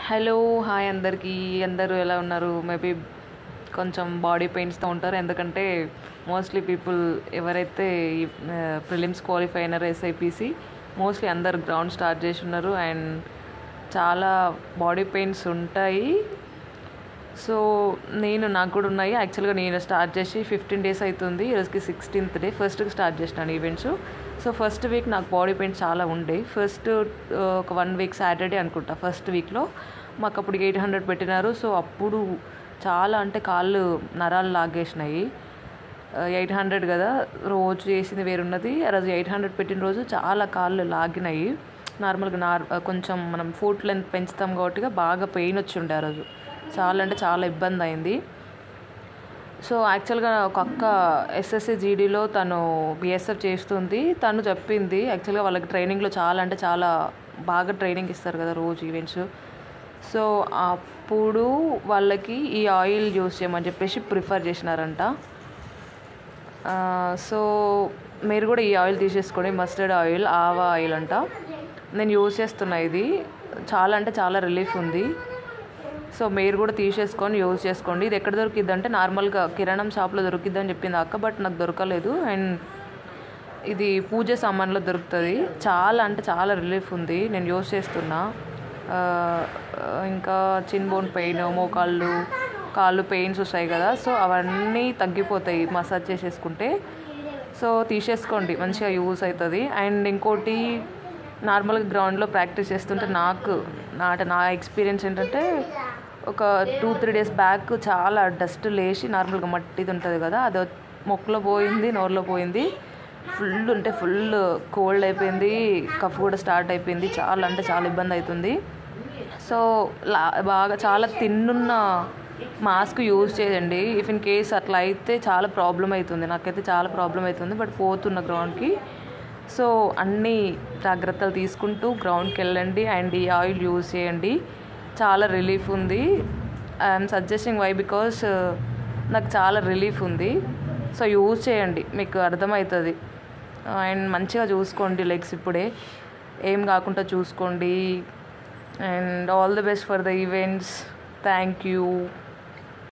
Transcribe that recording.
hello hi అందరికీ అందరూ ఎలా ఉన్నారు మేబీ కొంచెం బాడీ పెయిన్స్తో ఉంటారు ఎందుకంటే మోస్ట్లీ పీపుల్ ఎవరైతే ప్రిలిమ్స్ క్వాలిఫై అయినారో ఎస్ఐపిసి మోస్ట్లీ అందరు గ్రౌండ్ స్టార్ట్ చేసి ఉన్నారు అండ్ చాలా బాడీ పెయిన్స్ ఉంటాయి సో నేను నాకు కూడా ఉన్నాయి యాక్చువల్గా నేను స్టార్ట్ చేసి ఫిఫ్టీన్ డేస్ అవుతుంది ఈరోజుకి సిక్స్టీన్త్ డే ఫస్ట్కి స్టార్ట్ చేసినాను ఈవెంట్స్ సో ఫస్ట్ వీక్ నాకు బాడీ పెయిన్స్ చాలా ఉండే ఫస్ట్ ఒక వన్ వీక్ సాటర్డే అనుకుంటా ఫస్ట్ వీక్లో మాకు అప్పుడు ఎయిట్ హండ్రెడ్ పెట్టినారు సో అప్పుడు చాలా అంటే కాళ్ళు నరాలు లాగేసినాయి ఎయిట్ హండ్రెడ్ కదా రోజు చేసింది వేరున్నది ఆ రోజు ఎయిట్ హండ్రెడ్ పెట్టిన రోజు చాలా కాళ్ళు లాగినాయి నార్మల్గా నార్ కొంచెం మనం ఫుట్ లెంత్ పెంచుతాం కాబట్టి బాగా పెయిన్ వచ్చి ఉండే ఆ రోజు చాలా అంటే చాలా ఇబ్బంది అయింది సో యాక్చువల్గా ఒక అక్క ఎస్ఎస్సి జీడీలో తను బిఎస్ఎఫ్ చేస్తుంది తను చెప్పింది యాక్చువల్గా వాళ్ళకి ట్రైనింగ్లో చాలా అంటే చాలా బాగా ట్రైనింగ్ ఇస్తారు కదా రోజు ఈవెంట్స్ సో అప్పుడు వాళ్ళకి ఈ ఆయిల్ యూస్ చేయమని చెప్పేసి ప్రిఫర్ చేసినారంట సో మీరు కూడా ఈ ఆయిల్ తీసేసుకోండి మస్టర్డ్ ఆయిల్ ఆవా ఆయిల్ అంట నేను యూస్ చేస్తున్నా ఇది చాలా అంటే చాలా రిలీఫ్ ఉంది సో మీరు కూడా తీసేసుకొని యూజ్ చేసుకోండి ఇది ఎక్కడ దొరికిద్ది అంటే నార్మల్గా కిరాణం షాప్లో దొరికిద్ది అని చెప్పింది అక్క బట్ నాకు దొరకలేదు అండ్ ఇది పూజ సామాన్లో దొరుకుతుంది చాలా అంటే చాలా రిలీఫ్ ఉంది నేను యూజ్ చేస్తున్నా ఇంకా చిన్ బోన్ పెయిన్ మోకాళ్ళు కాళ్ళు పెయిన్స్ వస్తాయి కదా సో అవన్నీ తగ్గిపోతాయి మసాజ్ చేసేసుకుంటే సో తీసేసుకోండి మంచిగా యూస్ అవుతుంది అండ్ ఇంకోటి నార్మల్గా గ్రౌండ్లో ప్రాక్టీస్ చేస్తుంటే నాకు నా నా ఎక్స్పీరియన్స్ ఏంటంటే ఒక టూ త్రీ డేస్ బ్యాక్ చాలా డస్ట్ లేచి నార్మల్గా మట్టిది ఉంటుంది కదా అది మొక్కలో పోయింది నోరులో పోయింది ఫుల్ అంటే ఫుల్ కోల్డ్ అయిపోయింది కఫ్ కూడా స్టార్ట్ అయిపోయింది చాలా అంటే చాలా ఇబ్బంది అవుతుంది సో లా బాగా చాలా తిన్నున్న మాస్క్ యూజ్ చేయండి ఇఫ్ ఇన్ కేస్ అట్లా అయితే చాలా ప్రాబ్లం అవుతుంది నాకైతే చాలా ప్రాబ్లం అవుతుంది బట్ పోతున్న గ్రౌండ్కి సో అన్ని జాగ్రత్తలు తీసుకుంటూ గ్రౌండ్కి వెళ్ళండి అండ్ ఈ ఆయిల్ యూజ్ చేయండి చాలా రిలీఫ్ ఉంది ఐఎమ్ సజెస్టింగ్ వై బికాస్ నాకు చాలా రిలీఫ్ ఉంది సో యూజ్ చేయండి మీకు అర్థమవుతుంది అండ్ మంచిగా చూసుకోండి లెగ్స్ ఇప్పుడే ఏం కాకుండా చూసుకోండి and all the best for the events thank you